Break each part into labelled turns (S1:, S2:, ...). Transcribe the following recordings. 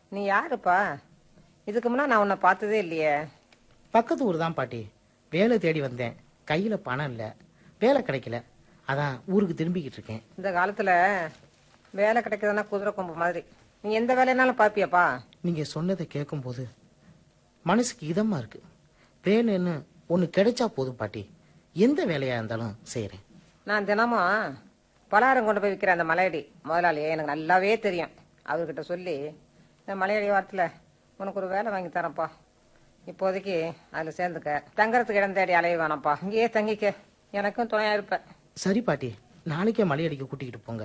S1: நீ யாருப்பா இதுக்கு முன்னா நான் உன்னை பார்த்ததே இல்லையே
S2: பக்கத்து ஊர் தான் பாட்டி வேலை தேடி வந்தேன் கையில பணம் இல்ல வேலை கிடைக்கல அதான் ஊருக்கு திரும்பிக்கிட்டு இருக்கேன்
S1: இந்த காலத்துல வேலை கிடைக்குதுன்னா குதிரை கொம்பு மாதிரி நீ எந்த வேலைனாலும் பாப்பியாப்பா
S2: நீங்க சொன்னதை கேட்கும்போது மனசுக்கு இதமா இருக்கு வேலைன்னு ஒண்ணு கிடைச்சா போதும் பாட்டி எந்த வேலையா இருந்தாலும் செய்யறேன்
S1: நான் தினமும் பலகாரம் கொண்டு போய் விற்கிற அந்த மலையடி முதலாளி எனக்கு நல்லாவே தெரியும் அவர்கிட்ட சொல்லி இந்த மலையடி வாரத்தில் உனக்கு ஒரு வேலை வாங்கி தரேன்ப்பா இப்போதைக்கு அதில் சேர்ந்துக்க தங்கறதுக்கு இடம் தேடி அலைய வேணாம்ப்பா இங்கேயே தங்கிக்க எனக்கும் துணையா இருப்ப
S2: சரி பாட்டி நாளைக்கே மலையடிக்க கூட்டிக்கிட்டு போங்க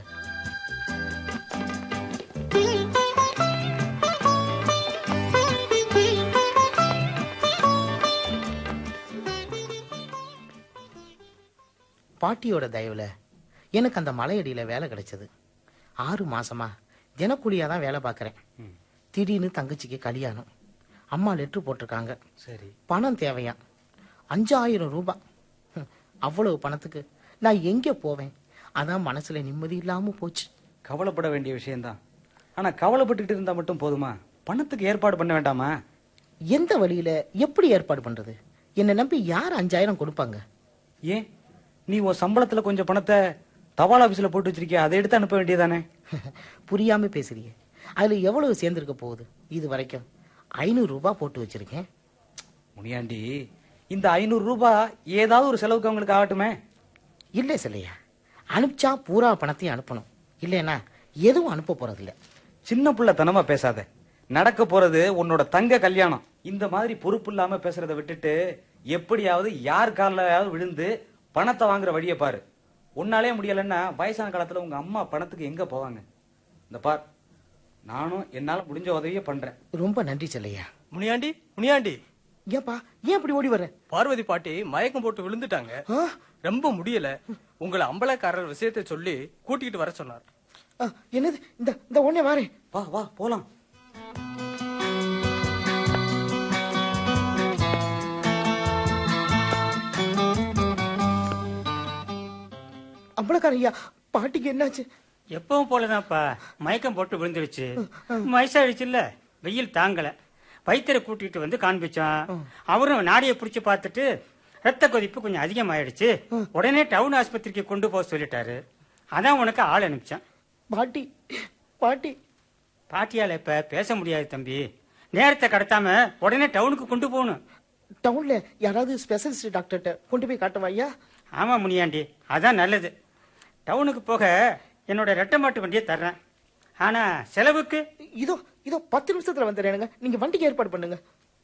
S2: பாட்டியோட தயவுல எனக்கு அந்த மலையடியில வேலை கிடைச்சது ஆறு மாசமா தினக்கூலியா தான் வேலை பார்க்கறேன் திடீர்னு தங்கச்சிக்கு கல்யாணம் அம்மா லெட்ரு போட்டிருக்காங்க
S3: சரி
S2: பணம் தேவையா அஞ்சாயிரம் ரூபாய் ஹம், அவ்வளவு பணத்துக்கு நான் எங்க போவேன் அதான் மனசுல நிம்மதி இல்லாம போச்சு
S3: கவலைப்பட வேண்டிய விஷயம்தான் ஆனா கவலைப்பட்டுக்கிட்டு இருந்தா மட்டும் போதுமா பணத்துக்கு ஏற்பாடு பண்ண வேண்டாமா
S2: எந்த வழியில எப்படி ஏற்பாடு பண்றது என்னை நம்பி யார் அஞ்சாயிரம் கொடுப்பாங்க
S3: ஏன் நீ உன் சம்பளத்துல கொஞ்சம் பணத்தை தபால் ஆபீஸ்ல போட்டு வச்சிருக்கிய அதை எடுத்து அனுப்ப வேண்டியதானே
S2: புரியாம பேசுறீங்க அதுல எவ்வளவு சேர்ந்திருக்க போகுது இது வரைக்கும் ஐநூறு ரூபாய் போட்டு வச்சிருக்கேன்
S3: முனியாண்டி இந்த ஐநூறு ரூபாய் ஏதாவது ஒரு செலவுக்கு அவங்களுக்கு ஆகட்டுமே
S2: இல்லை சிலையா அனுப்பிச்சா பூரா பணத்தையும் அனுப்பணும் இல்லைன்னா எதுவும் அனுப்ப போறதில்ல
S3: சின்ன பிள்ளைத்தனமா பேசாத நடக்க போறது உன்னோட தங்க கல்யாணம் இந்த மாதிரி பொறுப்பு இல்லாம பேசுறத விட்டுட்டு எப்படியாவது யார் காலையாவது விழுந்து பணத்தை வாங்குற வழியை பாரு உன்னாலே முடியலன்னா வயசான காலத்துல உங்க அம்மா பணத்துக்கு எங்க போவாங்க இந்த பார் நானும் என்னால முடிஞ்ச உதவியே பண்றேன்
S2: ரொம்ப நன்றி சிலையா
S4: முனியாண்டி முனியாண்டி
S2: ஏப்பா ஏன் இப்படி ஓடி வர
S4: பார்வதி பாட்டி மயக்கம் போட்டு விழுந்துட்டாங்க
S2: ஆ?
S4: ரொம்ப முடியல உங்களை அம்பலக்காரர் விஷயத்தை சொல்லி கூட்டிகிட்டு வர சொன்னார்
S2: ஆ, என்னது இந்த இந்த உடனே வாரேன்
S3: வா வா போலாம்
S2: அம்பளக்கார ஐயா பாட்டிக்கு என்னாச்சு
S5: எப்பவும் போலதான்ப்பா மயக்கம் போட்டு விழுந்துருச்சு வயசாயிடுச்சுல்ல வெயில் தாங்கல வைத்தியரை கூட்டிட்டு வந்து காண்பிச்சோம் அவரும் நாடியை பிடிச்சு பார்த்துட்டு ரத்த கொதிப்பு கொஞ்சம் அதிகமாயிடுச்சு உடனே டவுன் ஆஸ்பத்திரிக்கு கொண்டு போக சொல்லிட்டாரு அதான் உனக்கு ஆள் அனுப்பிச்சேன்
S2: பாட்டி பாட்டி
S5: பாட்டியால இப்ப பேச முடியாது தம்பி நேரத்தை கடத்தாம உடனே டவுனுக்கு கொண்டு போகணும்
S2: டவுன்ல யாராவது ஸ்பெஷலிஸ்ட் டாக்டர்கிட்ட கொண்டு போய் காட்டவா ஐயா
S5: ஆமா முனியாண்டி அதான் நல்லது டவுனுக்கு போக என்னோட ரெட்டை மாட்டு வண்டியை தர்றேன் ஆனா செலவுக்கு
S2: இதோ இதோ பத்து நிமிஷத்துல வந்துடுறேனுங்க நீங்க வண்டிக்கு ஏற்பாடு பண்ணுங்க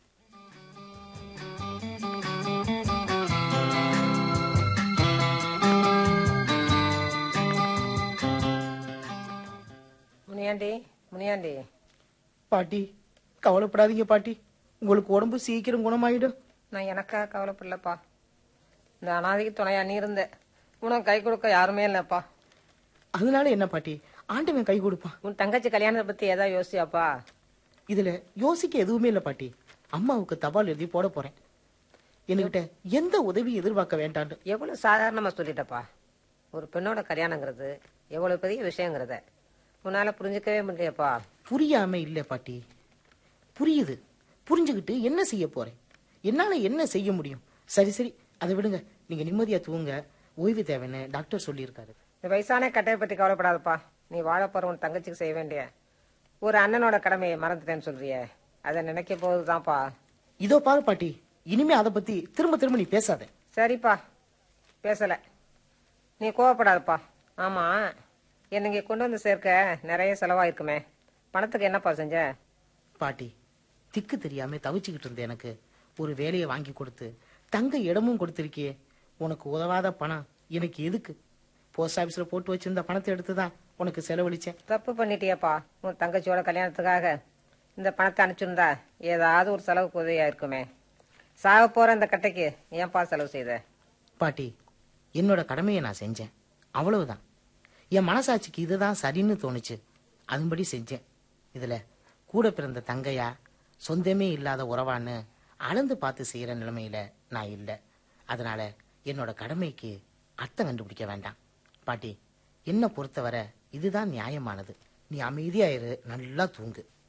S1: முனியாண்டி முனியாண்டி
S2: பாட்டி கவலைப்படாதீங்க பாட்டி உங்களுக்கு உடம்பு சீக்கிரம் குணமாயிடும்
S1: நான் எனக்கா கவலைப்படலப்பா இந்த அனாதைக்கு துணையா நீ இருந்த உனக்கு கை கொடுக்க யாருமே இல்லப்பா
S2: அதனால என்ன பாட்டி ஆண்டவன் கை கொடுப்பான்
S1: உன் தங்கச்சி கல்யாணத்தை பத்தி ஏதாவது யோசியாப்பா
S2: இதுல யோசிக்க எதுவுமே இல்ல பாட்டி அம்மாவுக்கு தபால் எழுதி போட போறேன் என்கிட்ட எந்த உதவி எதிர்பார்க்க வேண்டான்னு
S1: எவ்வளவு சாதாரணமா சொல்லிட்டப்பா ஒரு பெண்ணோட கல்யாணங்கிறது எவ்வளவு பெரிய விஷயங்கிறத உன்னால புரிஞ்சுக்கவே முடியலையப்பா
S2: புரியாம இல்ல பாட்டி புரியுது புரிஞ்சுக்கிட்டு என்ன செய்ய போறேன் என்னால என்ன செய்ய முடியும் சரி சரி அதை விடுங்க நீங்க நிம்மதியா தூங்க ஓய்வு தேவைன்னு டாக்டர் சொல்லியிருக்காரு
S1: இந்த வயசான கட்டையை பத்தி கவலைப்படாதப்பா நீ வாழ போற உன் தங்கச்சிக்கு செய்ய வேண்டிய ஒரு அண்ணனோட கடமையை மறந்துட்டேன்னு சொல்றியே அதை நினைக்க போதுதான்ப்பா
S2: இதோ பாரு பாட்டி இனிமே அதை பத்தி திரும்ப திரும்ப நீ பேசாத
S1: சரிப்பா பேசல நீ கோவப்படாதப்பா ஆமா என்னை இங்க கொண்டு வந்து சேர்க்க நிறைய செலவாயிருக்குமே பணத்துக்கு என்னப்பா செஞ்ச
S2: பாட்டி திக்கு தெரியாம தவிச்சுக்கிட்டு இருந்த எனக்கு ஒரு வேலையை வாங்கி கொடுத்து தங்க இடமும் கொடுத்திருக்கியே உனக்கு உதவாத பணம் எனக்கு எதுக்கு போஸ்ட் ஆபீஸ்ல போட்டு வச்சிருந்த பணத்தை எடுத்துதான் உனக்கு செலவழிச்சேன்
S1: தப்பு பண்ணிட்டியப்பா உன் தங்கச்சியோட கல்யாணத்துக்காக இந்த பணத்தை அனுப்பிச்சிருந்தா ஏதாவது ஒரு செலவுக்கு உதவியா இருக்குமே சாக போற இந்த கட்டைக்கு ஏன்பா செலவு செய்த
S2: பாட்டி என்னோட கடமையை நான் செஞ்சேன் அவ்வளவுதான் என் மனசாட்சிக்கு இதுதான் சரின்னு தோணுச்சு அதுபடி செஞ்சேன் இதுல கூட பிறந்த தங்கையா சொந்தமே இல்லாத உறவான்னு அளந்து பார்த்து செய்யற நிலைமையில நான் இல்லை அதனால என்னோட கடமைக்கு அர்த்தம் கண்டுபிடிக்க வேண்டாம் பாட்டி என்னை பொறுத்தவரை இதுதான் நியாயமானது நீ அமைதியாயிரு நல்லா தூங்கு